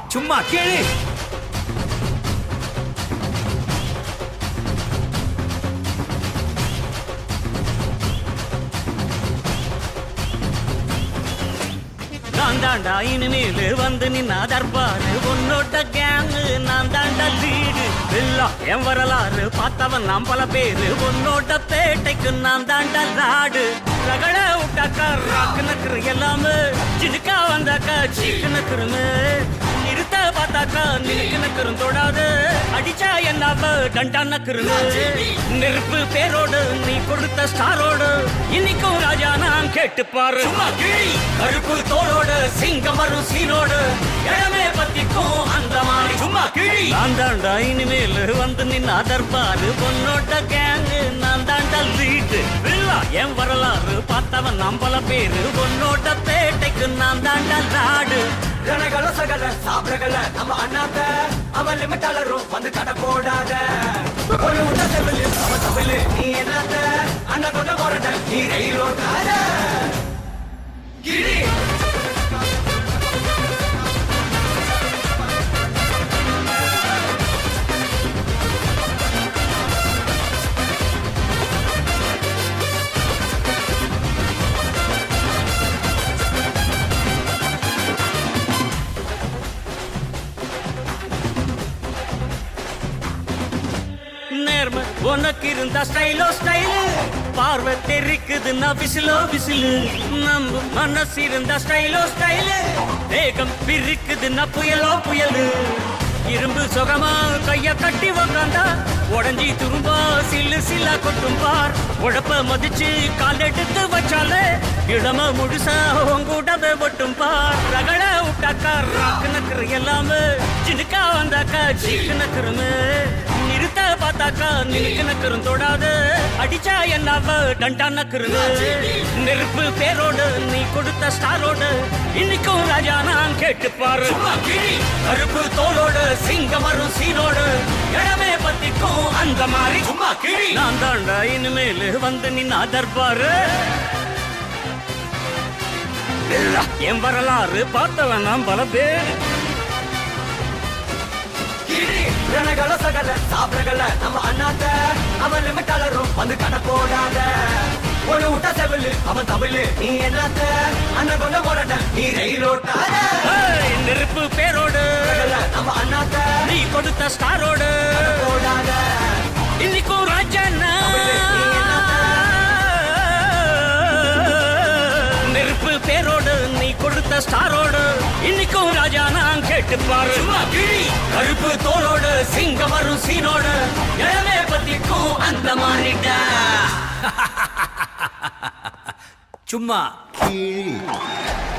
சும்மா கேளு நான் தாண்டா இனிமேல் வந்து நின்னா தர்பாரு உன்னோட கேங்கு நான் தாண்டா லீடு எல்லாம் என் வரலாறு பார்த்தவன் நாம் பல பேரு உன்னோட பேட்டைக்கு நான் தாண்டா நாடு ரகட விட்டாக்கா ராக்கு நக்குரு எல்லாமே சினுக்கா வந்தாக்கா சீக்கு நக்குருமே நிறுத்த பார்த்தாக்கா நினைக்கு நக்குரும் தொடாது அடிச்சா என்னாவ டண்டா நக்குருமே நெருப்பு பேரோடு நீ கொடுத்த ஸ்டாரோடு இன்னைக்கும் ராஜா நான் கேட்டு பாரு கருப்பு தோளோடு சிங்கம் வரும் சீனோடு இடமே பத்திக்கும் அந்த மாதிரி சும்மா கிழி நான் தாண்டா இனிமேல் வந்து நின்னா தர்பாரு பொன்னோட கேங்கு நான் தாண்டா லீடு வில்லா என் வரலாறு பார்த்தவன் நம்பல பேரு பொன்னோட பேட்டைக்கு நான் தாண்டா நாடு ரணகள சகல சாப்பிடகல நம்ம அண்ணாத்த அவன் லிமிட்டாளரும் வந்து கடை போடாத ஒரு உண்ட செவிலு அவன் தமிழ் நீ என்னத்த அண்ணன் கொண்ட போறத நீ ரயில் ஓட்டாத கிரி நேர்ம உனக்கு இருந்தா ஸ்டைலோ ஸ்டைலு பார்வை தெரிக்குதுன்னா விசிலோ விசிலு நம்ம மனசு இருந்தா ஸ்டைலோ ஸ்டைலு வேகம் பிரிக்குதுன்னா புயலோ புயலு இரும்பு சுகமா கைய கட்டி உக்காந்தா உடஞ்சி துரும்பா சில்லு சில்லா கொட்டும் பார் உழப்ப மதிச்சு கால் எடுத்து வச்சாலே இடம முழுசா உங்கூடவே ஒட்டும் பார் ரகட விட்டாக்கா ராக்கு நக்கரு எல்லாமே சினுக்கா வந்தாக்கா சீக்கு நக்கருமே நிறுத்த பார்த்தாக்கா நினைக்கு நக்கரும் தொடாது அடிச்சா என்னாவ டண்டா நக்கருங்க நெருப்பு பேரோடு நீ கொடுத்த ஸ்டாரோடு இன்னைக்கும் ராஜா நான் கேட்டு பாரு கருப்பு தோளோடு சிங்கம் வரும் சீனோடு இடமே பத்திக்கும் அந்த மாதிரி சும்மா கிழி நான் தாண்டா இனிமேல் வந்து நின்னா தர்பாரு என் வரலாறு பார்த்தவன் நான் பல பேர் கிரி ரணகள சகல சாப்பிடகல நம்ம அண்ணாத்த அவன் லிமிட்டாளரும் வந்து கடை போடாத ஒரு விட்ட செவிலு அவன் தமிழ் நீ என்னத்த அண்ணன் கொண்ட போறத நீ ரயில் ஓட்டாத ஏய், நெருப்பு பேரோடு நம்ம அண்ணாத்த நீ கொடுத்த ஸ்டாரோடு போடாத இன்னைக்கும் ராஜாண்ணா நெருப்பு பேரோடு நீ கொடுத்த ஸ்டாரோடு இன்னைக்கும் ராஜா நான் கேட்டு பாரு கருப்பு தோளோடு சிங்கம் வரும் சீனோடு இடமே பத்திக்கும் அந்த மாதிரிடா சும்மா கீழி